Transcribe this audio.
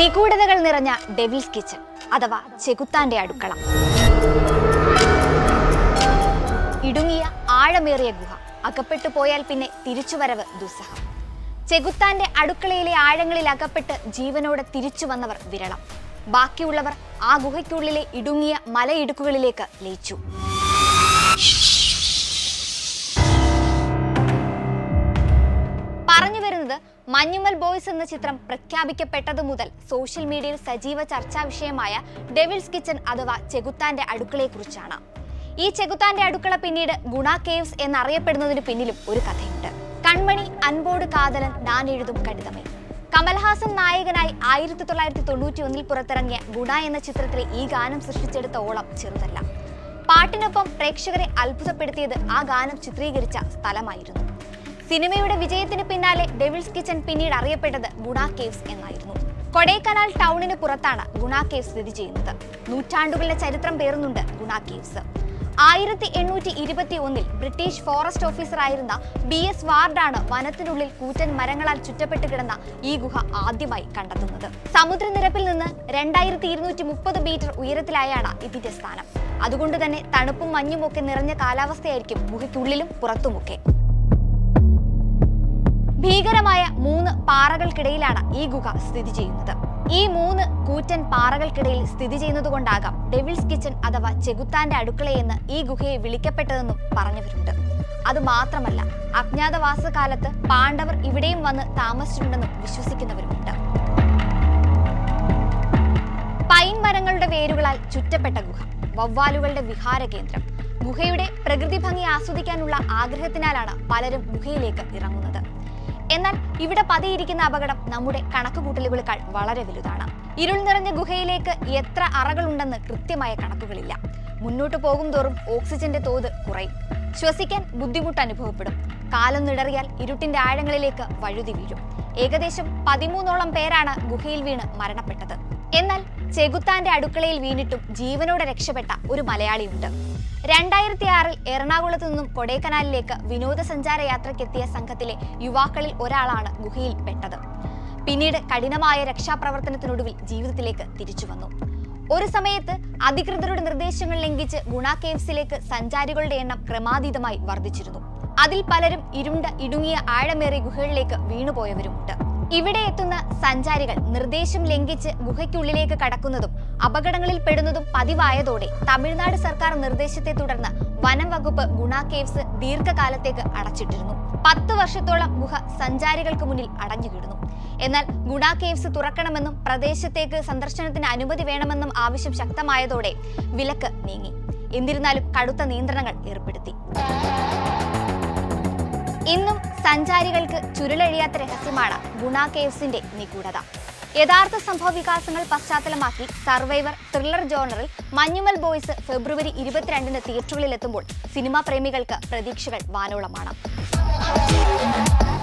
നിഗൂഢതകൾ നിറഞ്ഞ Devil's kitchen അഥവാ ചെകുത്താന്റെ അടുക്കള ഇടുങ്ങിയ ആഴമേറിയ ഗുഹ അകപ്പെട്ടു പോയാൽ പിന്നെ തിരിച്ചുവരവ് ദുസ്സഹം ചെകുത്താന്റെ അടുക്കളയിലെ ആഴങ്ങളിൽ അകപ്പെട്ട് ജീവനോടെ തിരിച്ചു വന്നവർ വിരളം ബാക്കിയുള്ളവർ ആ ഗുഹയ്ക്കുള്ളിലെ ഇടുങ്ങിയ മലയിടുക്കുകളിലേക്ക് ലയിച്ചു പറഞ്ഞു വരുന്നത് മഞ്ഞുമൽ ബോയ്സ് എന്ന ചിത്രം പ്രഖ്യാപിക്കപ്പെട്ടതു മുതൽ സോഷ്യൽ മീഡിയയിൽ സജീവ ചർച്ചാ വിഷയമായ ഡെവിൾസ് കിച്ചൺ അഥവാ ചെകുത്താന്റെ അടുക്കളയെക്കുറിച്ചാണ് ഈ ചെകുത്താന്റെ അടുക്കള പിന്നീട് ഗുണ കേവ്സ് എന്നറിയപ്പെടുന്നതിന് പിന്നിലും ഒരു കഥയുണ്ട് കൺമണി അൻപോട് കാതലൻ ഞാൻ എഴുതും കടിതമേ കമൽഹാസൻ നായകനായി ആയിരത്തി തൊള്ളായിരത്തി തൊണ്ണൂറ്റി ഒന്നിൽ പുറത്തിറങ്ങിയ ഗുണ എന്ന ചിത്രത്തിലെ ഈ ഗാനം സൃഷ്ടിച്ചെടുത്ത ഓളം ചെറുതല്ല പാട്ടിനൊപ്പം പ്രേക്ഷകരെ അത്ഭുതപ്പെടുത്തിയത് ആ ഗാനം ചിത്രീകരിച്ച സ്ഥലമായിരുന്നു സിനിമയുടെ വിജയത്തിന് പിന്നാലെ ഡെവിൾസ് കിച്ചൺ പിന്നീട് അറിയപ്പെട്ടത് ഗുണ കേവ്സ് എന്നായിരുന്നു കൊടൈക്കനാൽ ടൗണിന് പുറത്താണ് ഗുണ കേവ്സ് സ്ഥിതി ചെയ്യുന്നത് നൂറ്റാണ്ടുകളുടെ ചരിത്രം പേറുന്നുണ്ട് ഗുണ കേവ്സ് ആയിരത്തി എണ്ണൂറ്റി ഇരുപത്തി ഒന്നിൽ ബ്രിട്ടീഷ് ഫോറസ്റ്റ് ഓഫീസറായിരുന്ന ബി എസ് വാർഡാണ് വനത്തിനുള്ളിൽ കൂറ്റൻ മരങ്ങളാൽ ചുറ്റപ്പെട്ട് കിടന്ന ഈ ഗുഹ ആദ്യമായി കണ്ടെത്തുന്നത് സമുദ്രനിരപ്പിൽ നിന്ന് രണ്ടായിരത്തി ഇരുന്നൂറ്റി മുപ്പത് മീറ്റർ ഉയരത്തിലായാണ് ഇതിന്റെ സ്ഥാനം അതുകൊണ്ട് തന്നെ തണുപ്പും മഞ്ഞും ഒക്കെ നിറഞ്ഞ കാലാവസ്ഥയായിരിക്കും ഗുഹയ്ക്കുള്ളിലും പുറത്തുമൊക്കെ ഭീകരമായ മൂന്ന് പാറകൾക്കിടയിലാണ് ഈ ഗുഹ സ്ഥിതി ചെയ്യുന്നത് ഈ മൂന്ന് കൂറ്റൻ പാറകൾക്കിടയിൽ സ്ഥിതി ചെയ്യുന്നതുകൊണ്ടാകാം ഡെവിൾസ് കിച്ചൺ അഥവാ ചെകുത്താന്റെ അടുക്കളയെന്ന് ഈ ഗുഹയെ വിളിക്കപ്പെട്ടതെന്നും പറഞ്ഞവരുണ്ട് അത് മാത്രമല്ല അജ്ഞാതവാസ കാലത്ത് പാണ്ഡവർ ഇവിടെയും വന്ന് താമസിച്ചിട്ടുണ്ടെന്നും വിശ്വസിക്കുന്നവരുമുണ്ട് പൈൻ മരങ്ങളുടെ വേരുകളാൽ ചുറ്റപ്പെട്ട ഗുഹ വവ്വാലുകളുടെ വിഹാര കേന്ദ്രം ഗുഹയുടെ പ്രകൃതി ഭംഗി ആസ്വദിക്കാനുള്ള ആഗ്രഹത്തിനാലാണ് പലരും ഗുഹയിലേക്ക് ഇറങ്ങുന്നത് എന്നാൽ ഇവിടെ പതിയിരിക്കുന്ന അപകടം നമ്മുടെ കണക്കുകൂട്ടലുകളേക്കാൾ വളരെ വലുതാണ് ഇരുൾ നിറഞ്ഞ ഗുഹയിലേക്ക് എത്ര അറകളുണ്ടെന്ന് കൃത്യമായ കണക്കുകളില്ല മുന്നോട്ട് പോകും തോറും ഓക്സിജന്റെ തോത് കുറയും ശ്വസിക്കാൻ ബുദ്ധിമുട്ട് അനുഭവപ്പെടും കാലം നിടറിയാൽ ഇരുട്ടിന്റെ ആഴങ്ങളിലേക്ക് വഴുതി വീഴും ഏകദേശം പതിമൂന്നോളം പേരാണ് ഗുഹയിൽ വീണ് മരണപ്പെട്ടത് എന്നാൽ ചെകുത്താന്റെ അടുക്കളയിൽ വീണിട്ടും ജീവനോടെ രക്ഷപ്പെട്ട ഒരു മലയാളിയുണ്ട് രണ്ടായിരത്തി ആറിൽ എറണാകുളത്ത് നിന്നും കൊടൈക്കനാലിലേക്ക് വിനോദസഞ്ചാര യാത്രയ്ക്കെത്തിയ സംഘത്തിലെ യുവാക്കളിൽ ഒരാളാണ് ഗുഹയിൽ പെട്ടത് പിന്നീട് കഠിനമായ രക്ഷാപ്രവർത്തനത്തിനൊടുവിൽ ജീവിതത്തിലേക്ക് തിരിച്ചു വന്നു ഒരു സമയത്ത് അധികൃതരുടെ നിർദ്ദേശങ്ങൾ ലംഘിച്ച് ഗുണ കേവ്സിലേക്ക് സഞ്ചാരികളുടെ എണ്ണം ക്രമാതീതമായി വർദ്ധിച്ചിരുന്നു അതിൽ പലരും ഇരുണ്ട ഇടുങ്ങിയ ആഴമേറിയ ഗുഹകളിലേക്ക് വീണുപോയവരുമുണ്ട് ഇവിടെ എത്തുന്ന സഞ്ചാരികൾ നിർദ്ദേശം ലംഘിച്ച് ഗുഹയ്ക്കുള്ളിലേക്ക് കടക്കുന്നതും അപകടങ്ങളിൽ പെടുന്നതും പതിവായതോടെ തമിഴ്നാട് സർക്കാർ നിർദ്ദേശത്തെ തുടർന്ന് വനം വകുപ്പ് ഗുണ കേവ്സ് ദീർഘകാലത്തേക്ക് അടച്ചിട്ടിരുന്നു പത്ത് വർഷത്തോളം ഗുഹ സഞ്ചാരികൾക്ക് മുന്നിൽ അടഞ്ഞുകിടന്നു എന്നാൽ ഗുണ കേവ്സ് തുറക്കണമെന്നും പ്രദേശത്തേക്ക് സന്ദർശനത്തിന് അനുമതി വേണമെന്നും ആവശ്യം ശക്തമായതോടെ വിലക്ക് നീങ്ങി എന്നിരുന്നാലും കടുത്ത നിയന്ത്രണങ്ങൾ ഏർപ്പെടുത്തി ഇന്നും സഞ്ചാരികൾക്ക് ചുരുളഴിയാത്ത രഹസ്യമാണ് ഗുണ കേവ്സിന്റെ നിഗൂഢത യഥാർത്ഥ സംഭവ വികാസങ്ങൾ പശ്ചാത്തലമാക്കി സർവൈവർ ത്രില്ലർ ജോണറിൽ മഞ്ഞുമൽ ബോയ്സ് ഫെബ്രുവരി ഇരുപത്തിരണ്ടിന് തിയേറ്ററുകളിൽ എത്തുമ്പോൾ സിനിമാ പ്രേമികൾക്ക് പ്രതീക്ഷകൾ വാനോളമാണ്